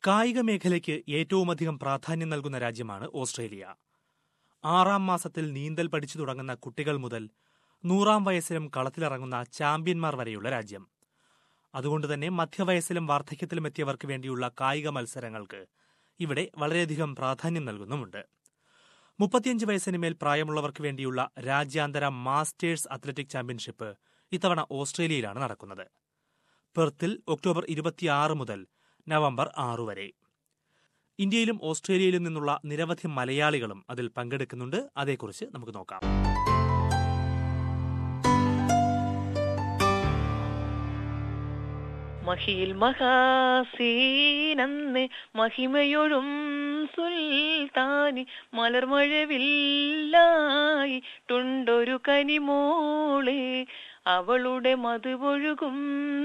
കായിക മേഖലയ്ക്ക് ഏറ്റവുമധികം പ്രാധാന്യം നൽകുന്ന രാജ്യമാണ് ഓസ്ട്രേലിയ ആറാം മാസത്തിൽ നീന്തൽ പഠിച്ചു തുടങ്ങുന്ന കുട്ടികൾ മുതൽ നൂറാം വയസ്സിലും കളത്തിലിറങ്ങുന്ന ചാമ്പ്യന്മാർ വരെയുള്ള രാജ്യം അതുകൊണ്ട് തന്നെ മധ്യവയസ്സിലും വാർദ്ധക്യത്തിലും എത്തിയവർക്ക് വേണ്ടിയുള്ള കായിക മത്സരങ്ങൾക്ക് ഇവിടെ വളരെയധികം പ്രാധാന്യം നൽകുന്നുമുണ്ട് മുപ്പത്തിയഞ്ച് വയസ്സിന് മേൽ പ്രായമുള്ളവർക്ക് വേണ്ടിയുള്ള രാജ്യാന്തര മാസ്റ്റേഴ്സ് അത്ലറ്റിക് ചാമ്പ്യൻഷിപ്പ് ഇത്തവണ ഓസ്ട്രേലിയയിലാണ് നടക്കുന്നത് പെർത്തിൽ ഒക്ടോബർ ഇരുപത്തിയാറ് മുതൽ നവംബർ ആറ് വരെ ഇന്ത്യയിലും ഓസ്ട്രേലിയയിലും നിന്നുള്ള നിരവധി മലയാളികളും അതിൽ പങ്കെടുക്കുന്നുണ്ട് അതേക്കുറിച്ച് നമുക്ക് നോക്കാം മഹിയിൽ മഹാസീനന്ന് മഹിമയൊഴും സുൽത്താനി മലർമഴവില്ലായി ടുണ്ടൊരു കനിമോള് അവളുടെ മധുപൊഴുകും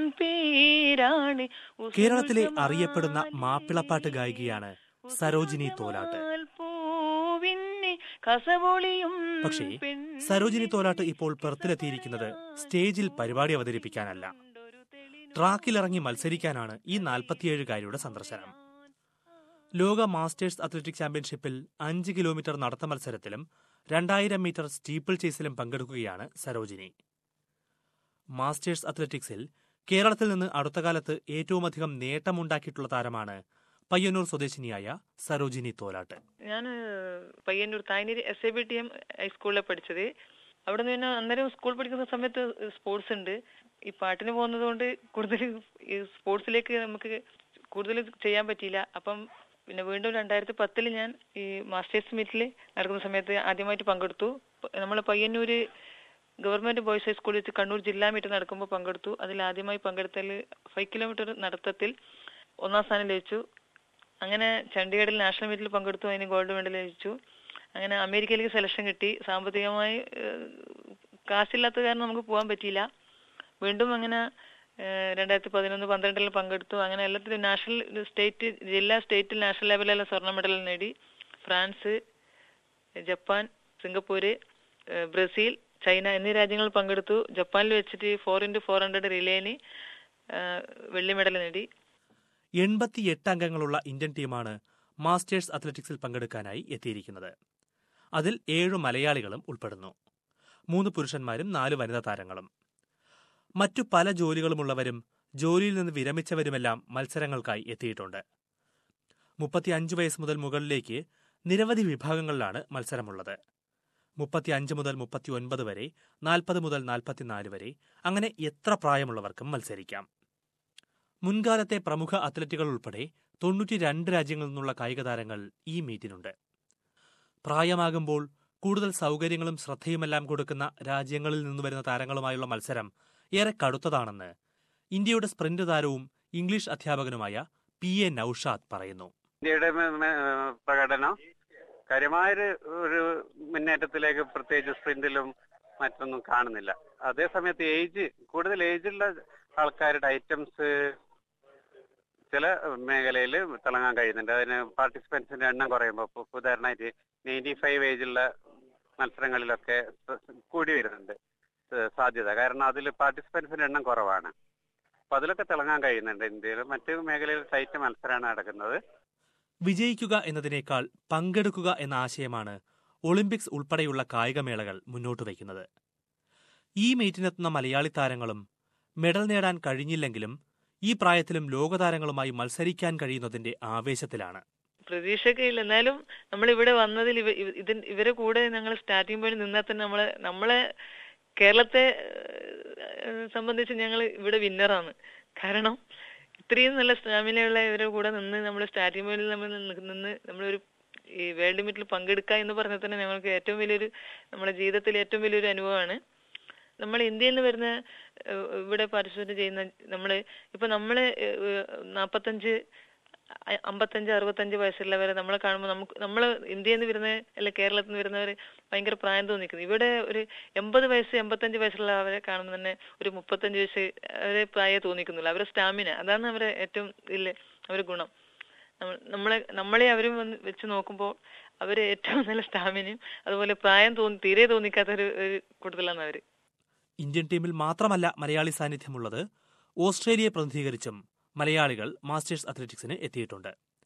പേരാണ് കേരളത്തിലെ അറിയപ്പെടുന്ന മാപ്പിളപ്പാട്ട് ഗായികയാണ് സരോജിനി തോലാട്ട് പൂവിന്നെ കസവൊളിയും പക്ഷേ സരോജിനി തോലാട്ട് ഇപ്പോൾ പെർത്തിലെത്തിയിരിക്കുന്നത് സ്റ്റേജിൽ പരിപാടി അവതരിപ്പിക്കാനല്ല ട്രാക്കിലിറങ്ങി മത്സരിക്കാനാണ് ഈ നാൽപ്പത്തിയേഴുകാരിയുടെ സന്ദർശനം ലോക മാസ്റ്റേഴ്സ് അത്ലറ്റിക് ചാമ്പ്യൻഷിപ്പിൽ അഞ്ച് കിലോമീറ്റർ നടത്ത മത്സരത്തിലും രണ്ടായിരം മീറ്റർ സ്റ്റീപ്പിൾ ചേസിലും പങ്കെടുക്കുകയാണ് സരോജിനി മാസ്റ്റേഴ്സ് അത്ലറ്റിക്സിൽ കേരളത്തിൽ നിന്ന് അടുത്ത കാലത്ത് ഏറ്റവുമധികം നേട്ടമുണ്ടാക്കിയിട്ടുള്ള താരമാണ് പയ്യന്നൂർ സ്വദേശിനിയായ സരോജിനി തോലാട്ട് ഞാൻ Payyanur Thayanur S A B T M ഹൈസ്കൂളിലാണ് പഠിച്ചത് അവിടെ നിന്ന് പിന്നെ അന്നേരം സ്കൂൾ പഠിക്കുന്ന സമയത്ത് സ്പോർട്സ് ഉണ്ട് ഈ പാട്ടിന് പോകുന്നത് കൊണ്ട് കൂടുതൽ ഈ സ്പോർട്സിലേക്ക് നമുക്ക് കൂടുതൽ ചെയ്യാൻ പറ്റിയില്ല അപ്പം പിന്നെ വീണ്ടും രണ്ടായിരത്തി പത്തിൽ ഞാൻ ഈ മാസ്റ്റേഴ്സ് മീറ്റിൽ നടക്കുന്ന സമയത്ത് ആദ്യമായിട്ട് പങ്കെടുത്തു നമ്മൾ പയ്യന്നൂര് ഗവൺമെന്റ് ബോയ്സ് ഹൈസ്കൂളിൽ വെച്ച് കണ്ണൂർ ജില്ലാ മീറ്റ് നടക്കുമ്പോൾ പങ്കെടുത്തു അതിൽ ആദ്യമായി പങ്കെടുത്തതിൽ ഫൈവ് കിലോമീറ്റർ നടത്തത്തിൽ ഒന്നാം സ്ഥാനം ലഭിച്ചു അങ്ങനെ ചണ്ഡീഗഡിൽ നാഷണൽ മീറ്റിൽ പങ്കെടുത്തു അതിന് ഗോൾഡ് മെഡൽ ലഭിച്ചു അങ്ങനെ അമേരിക്കയിലേക്ക് സെലക്ഷൻ കിട്ടി സാമ്പത്തികമായി കാശില്ലാത്ത കാരണം നമുക്ക് പോകാൻ പറ്റിയില്ല വീണ്ടും അങ്ങനെ രണ്ടായിരത്തി പതിനൊന്ന് പന്ത്രണ്ടിൽ പങ്കെടുത്തു അങ്ങനെ എല്ലാത്തിലും നാഷണൽ സ്റ്റേറ്റ് ജില്ലാ സ്റ്റേറ്റിൽ നാഷണൽ ലെവലിലെല്ലാം സ്വർണ്ണ മെഡൽ നേടി France Japan Singapore Brazil China എന്നീ രാജ്യങ്ങളിൽ പങ്കെടുത്തു ജപ്പാനിൽ വെച്ചിട്ട് ഫോർ ഇൻറ്റു ഫോർ ഹൺഡ്രഡ് റിലേന് വെള്ളി മെഡൽ നേടി എൺപത്തിയെട്ട് അംഗങ്ങളുള്ള ഇന്ത്യൻ ടീമാണ് മാസ്റ്റേഴ്സ് അത്ലറ്റിക്സിൽ പങ്കെടുക്കാനായി എത്തിയിരിക്കുന്നത് അതിൽ ഏഴു മലയാളികളും ഉൾപ്പെടുന്നു മൂന്ന് പുരുഷന്മാരും നാല് വനിതാ താരങ്ങളും മറ്റു പല ജോലികളുമുള്ളവരും ജോലിയിൽ നിന്ന് വിരമിച്ചവരുമെല്ലാം മത്സരങ്ങൾക്കായി എത്തിയിട്ടുണ്ട് മുപ്പത്തിയഞ്ച് വയസ്സ് മുതൽ മുകളിലേക്ക് നിരവധി വിഭാഗങ്ങളിലാണ് മത്സരമുള്ളത് മുപ്പത്തിയഞ്ച് മുതൽ മുപ്പത്തിയൊൻപത് വരെ നാൽപ്പത് മുതൽ നാൽപ്പത്തിനാല് വരെ അങ്ങനെ എത്ര പ്രായമുള്ളവർക്കും മത്സരിക്കാം മുൻകാലത്തെ പ്രമുഖ അത്ലറ്റുകൾ ഉൾപ്പെടെ തൊണ്ണൂറ്റി രണ്ട് രാജ്യങ്ങളിൽ നിന്നുള്ള കായിക താരങ്ങൾ ഈ മീറ്റിനുണ്ട് പ്രായമാകുമ്പോൾ കൂടുതൽ സൗകര്യങ്ങളും ശ്രദ്ധയുമെല്ലാം കൊടുക്കുന്ന രാജ്യങ്ങളിൽ നിന്ന് വരുന്ന താരങ്ങളുമായുള്ള മത്സരം ഏറെ കടുത്തതാണെന്ന് ഇന്ത്യയുടെ സ്പ്രിന്റ് താരവും ഇംഗ്ലീഷ് അധ്യാപകനുമായ പി എ നൌഷാദ് പറയുന്നു ഇന്ത്യയുടെ പ്രകടനം കാര്യമായൊരു ഒരു മുന്നേറ്റത്തിലേക്ക് പ്രത്യേകിച്ച് സ്പ്രിന്റിലും മറ്റൊന്നും കാണുന്നില്ല അതേസമയത്ത് ഏജ് കൂടുതൽ ഏജുള്ള ആൾക്കാരുടെ ഐറ്റംസ് ചില മേഖലയിൽ തിളങ്ങാൻ കഴിയുന്നുണ്ട് അതിന് പാർട്ടിസിപ്പൻസിന്റെ എണ്ണം കുറയുമ്പോൾ ഉദാഹരണമായിട്ട് നയൻറ്റി ഫൈവ് ഏജുള്ള മത്സരങ്ങളിലൊക്കെ കൂടി വരുന്നുണ്ട് സാധ്യത കാരണം അതിൽ പാർട്ടിസിപ്പൻസിന്റെ എണ്ണം കുറവാണ് അപ്പൊ അതിലൊക്കെ തിളങ്ങാൻ കഴിയുന്നുണ്ട് ഇന്ത്യയിൽ മറ്റു മേഖലയിൽ ടൈറ്റ് മത്സരമാണ് നടക്കുന്നത് വിജയിക്കുക എന്നതിനേക്കാൾ പങ്കെടുക്കുക എന്ന ആശയമാണ് ഒളിമ്പിക്സ് ഉൾപ്പെടെയുള്ള കായികമേളകൾ മുന്നോട്ട് വയ്ക്കുന്നത് ഈ മീറ്റിനെത്തുന്ന മലയാളി താരങ്ങളും മെഡൽ നേടാൻ കഴിഞ്ഞില്ലെങ്കിലും ഈ പ്രായത്തിലും ലോകതാരങ്ങളുമായി മത്സരിക്കാൻ കഴിയുന്നതിന്റെ ആവേശത്തിലാണ് പ്രതീക്ഷയൊക്കെ ഇല്ല എന്നാലും നമ്മൾ ഇവിടെ വന്നതിൽ ഇവ ഇവരെ കൂടെ ഞങ്ങൾ സ്റ്റാർട്ടിംഗ് പോയിന്റ് നിന്നാൽ തന്നെ നമ്മളെ നമ്മളെ കേരളത്തെ സംബന്ധിച്ച് ഞങ്ങൾ ഇവിടെ വിന്നറാണ് കാരണം ഇത്രയും നല്ല സ്റ്റാമിനയുള്ള ഇവരുടെ കൂടെ നിന്ന് നമ്മൾ സ്റ്റാർട്ടിംഗ് പോയിന്റിൽ നമ്മൾ നിന്ന് നമ്മളൊരു ഈ വേൾഡ് മീറ്റിൽ പങ്കെടുക്കുക എന്ന് പറഞ്ഞാൽ തന്നെ ഞങ്ങൾക്ക് ഏറ്റവും വലിയൊരു നമ്മുടെ ജീവിതത്തിൽ ഏറ്റവും വലിയൊരു അനുഭവമാണ് നമ്മൾ ഇന്ത്യയിൽ നിന്ന് വരുന്ന ഇവിടെ പാർട്ടിസിപ്പേറ്റ് ചെയ്യുന്ന നമ്മൾ ഇപ്പൊ നമ്മള് നാപ്പത്തഞ്ച് അമ്പത്തഞ്ച് അറുപത്തഞ്ച് വയസ്സുള്ളവരെ നമ്മളെ കാണുമ്പോൾ നമുക്ക് നമ്മൾ ഇന്ത്യയിൽ നിന്ന് വരുന്ന അല്ലെ കേരളത്തിൽ നിന്ന് വരുന്നവർ ഭയങ്കര പ്രായം തോന്നിക്കുന്നു ഇവിടെ ഒരു എൺപത് വയസ്സ് എൺപത്തഞ്ച് വയസ്സുള്ളവരെ കാണുമ്പോൾ തന്നെ ഒരു മുപ്പത്തഞ്ച് വയസ്സ് അവരെ പ്രായം തോന്നിക്കുന്നില്ല അവരെ സ്റ്റാമിന അതാണ് അവരെ ഏറ്റവും ഇല്ലേ അവരെ ഗുണം നമ്മളെ നമ്മളെ അവരും വന്ന് വെച്ച് നോക്കുമ്പോൾ അവര് ഏറ്റവും നല്ല സ്റ്റാമിനയും അതുപോലെ പ്രായം തോന്നി തീരെ തോന്നിക്കാത്ത ഒരു കൂടുതലാണ് അവര് ഇന്ത്യൻ ടീമിൽ മാത്രമല്ല മലയാളി സാന്നിധ്യമുള്ളത് ഓസ്ട്രേലിയയെ പ്രതിനിധീകരിച്ചും മലയാളികൾ മാസ്റ്റേഴ്സ് അത്ലറ്റിക്സിന് എത്തിയിട്ടുണ്ട്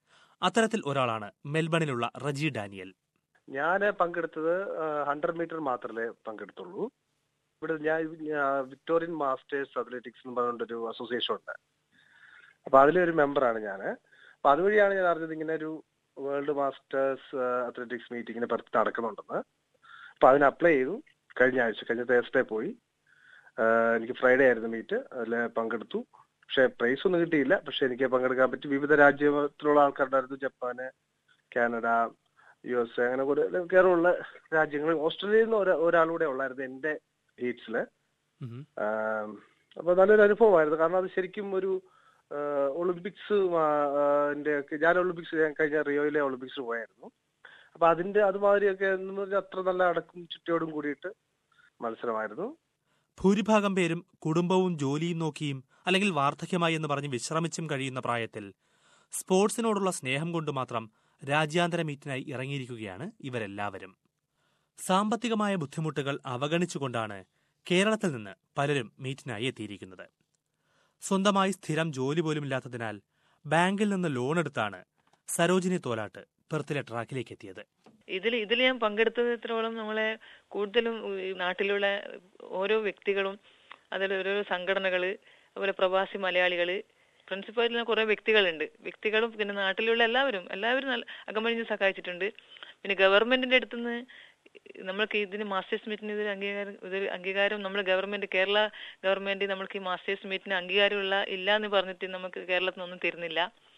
അത്തരത്തിൽ ഒരാളാണ് മെൽബണിലുള്ള റജി ഡാനിയൽ ഞാൻ പങ്കെടുത്തത് ഹൺഡ്രഡ് മീറ്റർ മാത്രമേ പങ്കെടുത്തുള്ളൂ ഇവിടെ ഞാൻ ഞാൻ വിക്ടോറിയൻ മാസ്റ്റേഴ്സ് അത്ലറ്റിക്സ് എന്ന് പറഞ്ഞൊരു അസോസിയേഷൻ ഉണ്ട് അപ്പൊ അതിലെ ഒരു മെമ്പറാണ് ഞാൻ അപ്പൊ അതുവഴിയാണ് ഞാൻ അറിഞ്ഞത് ഇങ്ങനെ ഒരു വേൾഡ് മാസ്റ്റേഴ്സ് അത്ലറ്റിക്സ് മീറ്റിങ്ങിന് പുറത്ത് നടക്കുന്നുണ്ടെന്ന് അപ്പൊ അതിന് അപ്ലൈ ചെയ്തു കഴിഞ്ഞ ആഴ്ച കഴിഞ്ഞ തേഴ്സ്ഡേ പോയി ആഹ് എനിക്ക് ഫ്രൈഡേ ആയിരുന്നു മീറ്റ് അതിൽ പങ്കെടുത്തു പക്ഷെ പ്രൈസ് ഒന്നും കിട്ടിയില്ല പക്ഷെ എനിക്ക് പങ്കെടുക്കാൻ പറ്റി വിവിധ രാജ്യത്തിലുള്ള ആൾക്കാരുണ്ടായിരുന്നു Japan Canada U S A അങ്ങനെ കുറെ കയറുള്ള രാജ്യങ്ങൾ ഓസ്ട്രേലിയയിൽ നിന്ന് ഒരാ- ഒരാളൂടെ ഉള്ളായിരുന്നു എന്റെ ഹീറ്റ്സില് ഉം. അപ്പൊ നല്ലൊരു അനുഭവമായിരുന്നു കാരണം അത് ശരിക്കും ഒരു ആഹ് ഒളിമ്പിക്സ് മാ- ആഹ് ന്റെ ഒക്കെ ഞാൻ ഒളിമ്പിക്സ് ഞാൻ കഴിഞ്ഞ റിയോയിലെ ഒളിമ്പിക്സിന് പോയായിരുന്നു അപ്പൊ അതിന്റെ അതുമാതിരിയൊക്കെ എന്ന് പറഞ്ഞാൽ അത്ര നല്ല അടക്കും ചുറ്റോടും കൂടിയിട്ട് മത്സരമായിരുന്നു ഭൂരിഭാഗം പേരും കുടുംബവും ജോലിയും നോക്കിയും അല്ലെങ്കിൽ വാർദ്ധക്യമായി എന്ന് പറഞ്ഞ് വിശ്രമിച്ചും കഴിയുന്ന പ്രായത്തിൽ സ്പോർട്സിനോടുള്ള സ്നേഹം കൊണ്ട് മാത്രം രാജ്യാന്തര മീറ്റിനായി ഇറങ്ങിയിരിക്കുകയാണ് ഇവരെല്ലാവരും സാമ്പത്തികമായ ബുദ്ധിമുട്ടുകൾ അവഗണിച്ചുകൊണ്ടാണ് കേരളത്തിൽ നിന്ന് പലരും മീറ്റിനായി എത്തിയിരിക്കുന്നത് സ്വന്തമായി സ്ഥിരം ജോലി പോലുമില്ലാത്തതിനാൽ ബാങ്കിൽ നിന്ന് ലോൺ എടുത്താണ് സരോജിനി തോലാട്ട് പെർത്തിലെ ട്രാക്കിലേക്ക് എത്തിയത് ഇതിൽ ഇതിൽ ഞാൻ പങ്കെടുത്തതിടത്തോളം നമ്മളെ കൂടുതലും ഈ നാട്ടിലുള്ള ഓരോ വ്യക്തികളും അതിൽ ഓരോ സംഘടനകള് അതുപോലെ പ്രവാസി മലയാളികള് പ്രിൻസിപ്പാലിന് കുറെ വ്യക്തികളുണ്ട് വ്യക്തികളും പിന്നെ നാട്ടിലുള്ള എല്ലാവരും എല്ലാവരും നല്ല അകമഴിഞ്ഞ് സഹായിച്ചിട്ടുണ്ട് പിന്നെ ഗവൺമെന്റിന്റെ അടുത്തുനിന്ന് നമ്മൾക്ക് ഇതിന് മാസ്റ്റേഴ്സ് മീറ്റിന് ഇതൊരു അംഗീകാരം ഇതൊരു അംഗീകാരം നമ്മൾ ഗവൺമെന്റ് കേരള ഗവൺമെന്റ് നമ്മൾക്ക് ഈ മാസ്റ്റേഴ്സ് മീറ്റിന് അംഗീകാരമുള്ള ഇല്ല എന്ന് പറഞ്ഞിട്ട് നമുക്ക് കേരളത്തിൽ നിന്നൊന്നും തരുന്നില്ല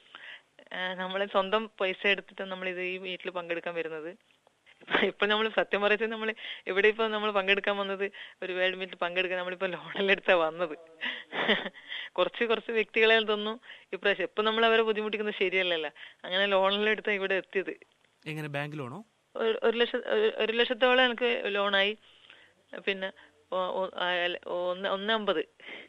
ആഹ് നമ്മളെ സ്വന്തം പൈസ എടുത്തിട്ട് നമ്മൾ ഇത് ഈ മീറ്റിൽ പങ്കെടുക്കാൻ വരുന്നത് ഇപ്പൊ നമ്മൾ സത്യം പറയുന്നത് നമ്മൾ ഇവിടെ ഇപ്പൊ നമ്മൾ പങ്കെടുക്കാൻ വന്നത് ഒരു വേൾഡ് മീറ്റിൽ പങ്കെടുക്കാൻ നമ്മളിപ്പോ ലോണെല്ലാം എടുത്താ വന്നത് കുറച്ച് കുറച്ച് വ്യക്തികളെ തന്നു ഇപ്രാവശ്യം ഇപ്പൊ നമ്മൾ അവരെ ബുദ്ധിമുട്ടിക്കുന്നത് ശരിയല്ലല്ലോ അങ്ങനെ ലോണെല്ലാം എടുത്താ ഇവിടെ എത്തിയത് എങ്ങനെ ബാങ്ക് ലോണോ ഒരു- ഒരു ലക്ഷം ഒരു- ഒരു ലക്ഷത്തോളം എനിക്ക് ലോണായി പിന്നെ ഒ- ഒ- ആ, അല്ല, ഒന്ന് ഒന്ന് അമ്പത്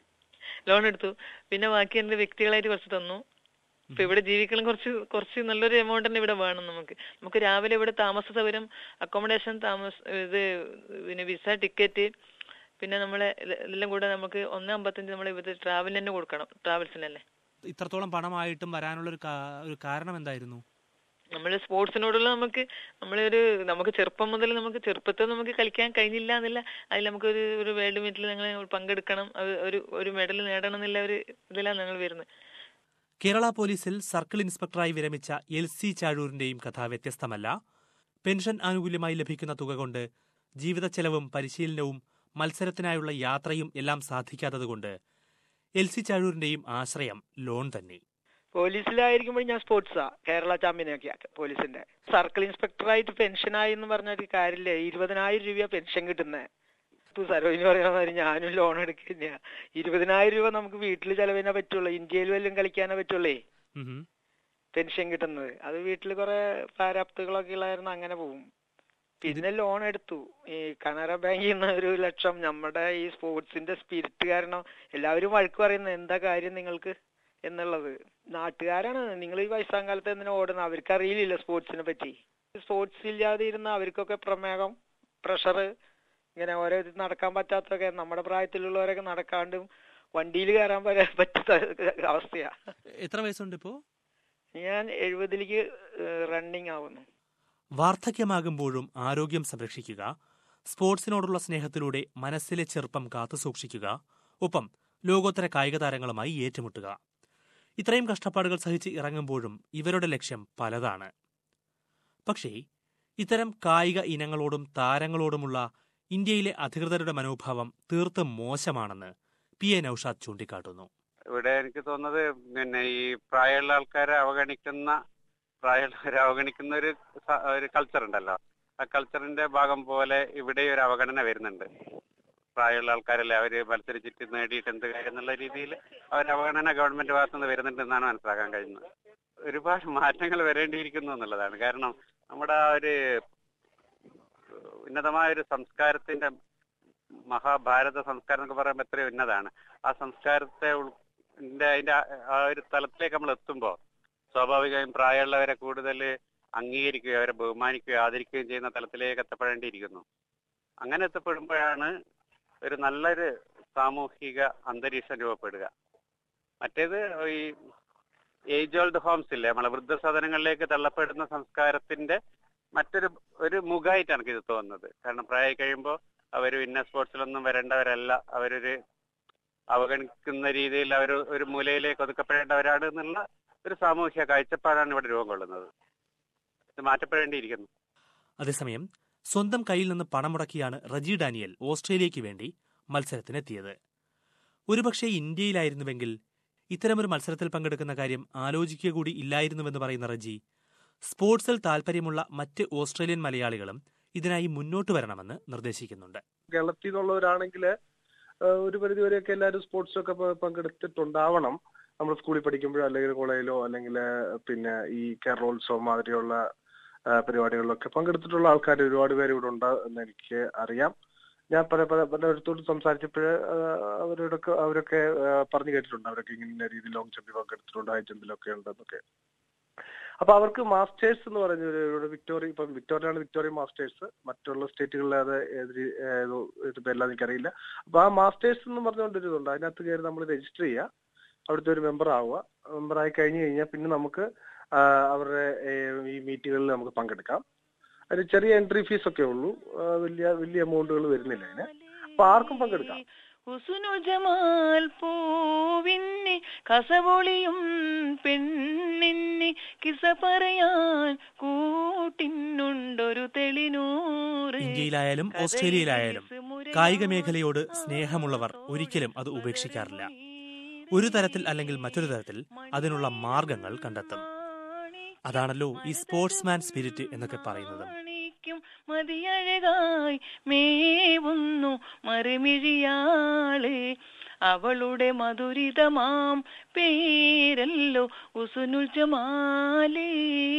ലോൺ എടുത്തു പിന്നെ ബാക്കി എന്റെ വ്യക്തികളായിട്ട് കുറച്ച് തന്നു ഇപ്പൊ ഇവിടെ ജീവിക്കണം കുറച്ച് കുറച്ച് നല്ലൊരു എമൗണ്ട് തന്നെ ഇവിടെ വേണം നമുക്ക് നമുക്ക് രാവിലെ ഇവിടെ താമസ സൗകര്യം അക്കോമഡേഷൻ താമസ ഇത് പിന്നെ വിസ ടിക്കറ്റ് പിന്നെ നമ്മളെ ഇത് എല്ലാം കൂടെ നമുക്ക് ഒന്ന് അമ്പത്തഞ്ച് നമ്മൾ ഇത് ട്രാവലിന് തന്നെ കൊടുക്കണം ട്രാവൽസിനല്ലേ ഇത്രത്തോളം പണമായിട്ടും വരാനുള്ള ഒരു കാ- ഒരു കാരണം എന്തായിരുന്നു നമ്മൾ സ്പോർട്സിനോടുള്ള നമുക്ക് നമ്മളൊരു നമുക്ക് ചെറുപ്പം മുതൽ നമുക്ക് ചെറുപ്പത്തിൽ നമുക്ക് കളിക്കാൻ കഴിഞ്ഞില്ല എന്നില്ല അതിൽ നമുക്ക് ഒരു ഒരു വേൾഡ് മീറ്റിൽ ഞങ്ങൾ പങ്കെടുക്കണം അത് ഒരു ഒരു മെഡൽ നേടണം എന്നുള്ള ഒരു ഇതിലാണ് ഞങ്ങൾ വരുന്നത് കേരള പോലീസിൽ സർക്കിൾ ഇൻസ്പെക്ടറായി വിരമിച്ച എൽ സി ചാഴൂരിന്റെയും കഥ വ്യത്യസ്തമല്ല പെൻഷൻ ആനുകൂല്യമായി ലഭിക്കുന്ന തുക കൊണ്ട് ജീവിത ചെലവും പരിശീലനവും മത്സരത്തിനായുള്ള യാത്രയും എല്ലാം സാധിക്കാത്തതുകൊണ്ട് എൽ സി ചാഴൂരിന്റെയും ആശ്രയം ലോൺ തന്നെ പോലീസിലായിരിക്കുമ്പോൾ ഞാൻ സ്പോർട്സാ കേരള ചാമ്പ്യനൊക്കെ പോലീസിന്റെ സർക്കിൾ ഇൻസ്പെക്ടറായിട്ട് പെൻഷനായി എന്ന് പറഞ്ഞൊരു കാര്യമില്ല ഇരുപതിനായിരം രൂപ പെൻഷൻ കിട്ടുന്നത് ഇപ്പൊ സരോജിനി പറയുന്ന മാതിരി ഞാനും ലോൺ എടുക്കുന്ന ഇരുപതിനായിരം രൂപ നമുക്ക് വീട്ടിൽ ചെലവിനെ പറ്റുള്ളൂ ഇന്ത്യയിൽ വല്ലതും കളിക്കാനേ പറ്റുള്ളേ ഉഹും. പെൻഷൻ കിട്ടുന്നത് അത് വീട്ടിൽ കുറെ പ്രാരാപ്തികളൊക്കെ ഉള്ളായിരുന്നു അങ്ങനെ പോകും പിന്നെ ലോൺ എടുത്തു ഈ കനറ ബാങ്കിൽ നിന്ന് ഒരു ലക്ഷം നമ്മുടെ ഈ സ്പോർട്സിന്റെ സ്പിരിറ്റ് കാരണം എല്ലാവരും വഴക്ക് പറയുന്നത് എന്താ കാര്യം നിങ്ങൾക്ക് എന്നുള്ളത് നാട്ടുകാരാണ് നിങ്ങൾ ഈ വയസ്സാം കാലത്ത് എന്തിനാ ഓടുന്നത് അവർക്ക് അറിയില്ല സ്പോർട്സിനെ പറ്റി സ്പോർട്സ് ഇല്ലാതെ ഇരുന്ന അവർക്കൊക്കെ പ്രമേഹം പ്രഷർ ഇങ്ങനെ ഓരോ ഇത് നടക്കാൻ പറ്റാത്തൊക്കെ നമ്മുടെ പ്രായത്തിലുള്ളവരൊക്കെ നടക്കാണ്ടും വണ്ടിയിൽ കയറാൻ പറ്റാ- പറ്റാത്ത അവസ്ഥയാ എത്ര വയസ്സുണ്ട് ഇപ്പോ ഞാൻ എഴുപതിലേക്ക് റണ്ണിങ് ആവുന്നു വാർദ്ധക്യമാകുമ്പോഴും ആരോഗ്യം സംരക്ഷിക്കുക സ്പോർട്സിനോടുള്ള സ്നേഹത്തിലൂടെ മനസ്സിലെ ചെറുപ്പം കാത്തുസൂക്ഷിക്കുക ഒപ്പം ലോകോത്തര കായിക താരങ്ങളുമായി ഏറ്റുമുട്ടുക ഇത്രയും കഷ്ടപ്പാടുകൾ സഹിച്ച് ഇറങ്ങുമ്പോഴും ഇവരുടെ ലക്ഷ്യം പലതാണ് പക്ഷേ ഇത്തരം കായിക ഇനങ്ങളോടും താരങ്ങളോടുമുള്ള ഇന്ത്യയിലെ അധികൃതരുടെ മനോഭാവം തീർത്തും മോശമാണെന്ന് പി എ നൌഷാദ് ചൂണ്ടിക്കാട്ടുന്നു ഇവിടെ എനിക്ക് തോന്നുന്നത് പിന്നെ ഈ പ്രായമുള്ള ആൾക്കാരെ അവഗണിക്കുന്ന പ്രായമുള്ളവരെ അവഗണിക്കുന്ന ഒരു സ- ഒരു കൾച്ചർ ഉണ്ടല്ലോ ആ കൾച്ചറിന്റെ ഭാഗം പോലെ ഇവിടെ ഒരു അവഗണന വരുന്നുണ്ട് പ്രായമുള്ള ആൾക്കാരല്ലേ അവര് മത്സരിച്ചിട്ട് നേടിയിട്ട് എന്ത് കാര്യം എന്നുള്ള രീതിയിൽ അവർ അവഗണന ഗവൺമെന്റ് ഭാഗത്തുനിന്ന് വരുന്നുണ്ട് എന്നാണ് മനസ്സിലാക്കാൻ കഴിയുന്നത് ഒരുപാട് മാറ്റങ്ങൾ വരേണ്ടിയിരിക്കുന്നു എന്നുള്ളതാണ് കാരണം നമ്മുടെ ആ ഒരു ഉന്നതമായ ഒരു സംസ്കാരത്തിന്റെ മഹാഭാരത സംസ്കാരം എന്നൊക്കെ പറയുമ്പോൾ എത്രയോ ഉന്നതാണ് ആ സംസ്കാരത്തെ ഉൾ ന്റെ അതിന്റെ ആ- ആ ഒരു തലത്തിലേക്ക് നമ്മൾ എത്തുമ്പോൾ സ്വാഭാവികമായും പ്രായമുള്ളവരെ കൂടുതൽ അംഗീകരിക്കുകയോ അവരെ ബഹുമാനിക്കുകയോ ആദരിക്കുകയും ചെയ്യുന്ന തലത്തിലേക്ക് എത്തപ്പെടേണ്ടിയിരിക്കുന്നു അങ്ങനെ എത്തപ്പെടുമ്പോഴാണ് ഒരു നല്ലൊരു സാമൂഹിക അന്തരീക്ഷം രൂപപ്പെടുക മറ്റേത് ഈ ഏജ് ഓൾഡ് ഹോംസ് ഇല്ലേ നമ്മളെ വൃദ്ധസദനങ്ങളിലേക്ക് തള്ളപ്പെടുന്ന സംസ്കാരത്തിന്റെ മറ്റൊരു ഒരു മുഖമായിട്ടാണ് എനിക്ക് ഇത് തോന്നുന്നത് കാരണം പ്രായം കഴിയുമ്പോൾ അവർ ഇന്ന സ്പോർട്സിലൊന്നും വരേണ്ടവരല്ല അവരൊരു അവഗണിക്കുന്ന രീതിയിൽ അവർ ഒരു മൂലയിലേക്ക് ഒതുക്കപ്പെടേണ്ടവരാണ് എന്നുള്ള ഒരു സാമൂഹ്യ കാഴ്ചപ്പാടാണ് ഇവിടെ രൂപം കൊള്ളുന്നത് ഇത് മാറ്റപ്പെടേണ്ടിയിരിക്കുന്നു അതേസമയം സ്വന്തം കയ്യിൽ നിന്ന് പണം മുടക്കിയാണ് റജി ഡാനിയൽ ഓസ്ട്രേലിയയ്ക്ക് വേണ്ടി മത്സരത്തിനെത്തിയത് ഒരുപക്ഷെ ഇന്ത്യയിലായിരുന്നുവെങ്കിൽ ഇത്തരമൊരു മത്സരത്തിൽ പങ്കെടുക്കുന്ന കാര്യം ആലോചിക്കുക കൂടി ഇല്ലായിരുന്നുവെന്ന് പറയുന്ന റജി സ്പോർട്സിൽ താൽപ്പര്യമുള്ള മറ്റ് ഓസ്ട്രേലിയൻ മലയാളികളും ഇതിനായി മുന്നോട്ട് വരണമെന്ന് നിർദ്ദേശിക്കുന്നുണ്ട് കേരളത്തിൽ നിന്നുള്ളവരാണെങ്കിൽ ഒരു പരിധി വരെയൊക്കെ എല്ലാവരും സ്പോർട്സിലൊക്കെ പ- പങ്കെടുത്തിട്ടുണ്ടാവണം നമ്മൾ സ്കൂളിൽ പഠിക്കുമ്പോഴോ അല്ലെങ്കിൽ കോളേജിലോ അല്ലെങ്കിൽ പിന്നെ ഈ കേരളോത്സവം മാതിരിയുള്ള ആ, പരിപാടികളിലൊക്കെ പങ്കെടുത്തിട്ടുള്ള ആൾക്കാർ ഒരുപാട് പേര് ഇവിടെ ഉണ്ട് എന്ന് എനിക്ക് അറിയാം ഞാൻ പല പല പലയിടത്തോട് സംസാരിച്ചപ്പോൾ അവരോടൊക്കെ അവരൊക്കെ ആ, പറഞ്ഞു കേട്ടിട്ടുണ്ട് അവരൊക്കെ ഇങ്ങനെ രീതിയിൽ ലോങ് ജമ്പിൽ പങ്കെടുത്തിട്ടുണ്ട് ഹൈ ജമ്പിലൊക്കെ ഉണ്ടെന്നൊക്കെ അപ്പൊ അവർക്ക് മാസ്റ്റേഴ്സ് എന്ന് പറഞ്ഞ ഒരു ഇവിടെ വിക്ടോറിയ ഇപ്പം വിക്ടോറിയാണ് വിക്ടോറിയ മാസ്റ്റേഴ്സ് മറ്റുള്ള സ്റ്റേറ്റുകളിൽ അത് ഏത് രീ- ഏതോ ഇത് പേരിലാന്ന് എനിക്കറിയില്ല അപ്പൊ ആ മാസ്റ്റേഴ്സ് എന്ന് പറഞ്ഞുകൊണ്ടൊരു ഇതുണ്ട് അതിനകത്ത് കയറി നമ്മൾ രജിസ്റ്റർ ചെയ്യുക അവിടുത്തെ ഒരു മെമ്പർ ആവുക മെമ്പർ ആയി കഴിഞ്ഞു കഴിഞ്ഞാൽ പിന്നെ നമുക്ക് ആ, അവരുടെ ഏ, ഈ മീറ്റുകളിൽ നമുക്ക് പങ്കെടുക്കാം അതിന് ചെറിയ എൻട്രി ഫീസ് ഒക്കെ ഉള്ളൂ ആ, വലിയ വലിയ എമൗണ്ടുകൾ വരുന്നില്ല അതിന് അപ്പൊ ആർക്കും പങ്കെടുക്കാം ഉസുനു ജമാൽ പൂവിന്നി കസവൊളിയും പെണ്ണിന്നി കിസ പറയാൻ കൂട്ടിനുണ്ടൊരു തെളിനൂറ് ഇന്ത്യയിലായാലും ഓസ്ട്രേലിയയിലായാലും കായിക മേഖലയോട് സ്നേഹമുള്ളവർ ഒരിക്കലും അത് ഉപേക്ഷിക്കാറില്ല ഒരു തരത്തിൽ അല്ലെങ്കിൽ മറ്റൊരു തരത്തിൽ അതിനുള്ള മാർഗങ്ങൾ കണ്ടെത്തും അതാണല്ലോ ഈ സ്പോർട്സ്മാൻ സ്പിരിറ്റ് എന്നൊക്കെ പറയുന്നത് കാണിക്കും മതിയഴകായി മേവുന്നു മറുമിഴിയാള് അവളുടെ മധുരിതമാം പേരല്ലോ ഉസുനുൽ ജമാലേ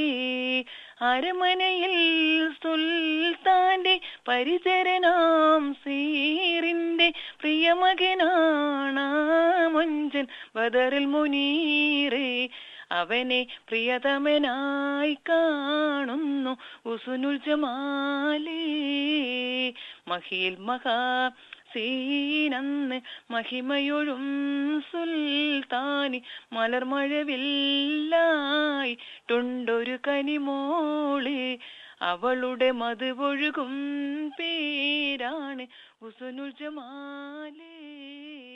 അരമനയിൽ സുൽത്താന്റെ പരിചരനാം സീറിന്റെ പ്രിയമകനാണാമൊഞ്ചൻ ബദറിൽ മുനീറേ അവനെ പ്രിയതമനായി കാണുന്നു ഉസുനുൽ ജമാലേ മഹിൽ മഹാ സീനന്ന് മഹിമയൊഴും സുൽത്താനി മലർമഴവില്ലായി ടുണ്ടൊരു കനിമോള് അവളുടെ മധുവൊഴുകും പേരാണ് ഉസുനുൽ ജമാലേ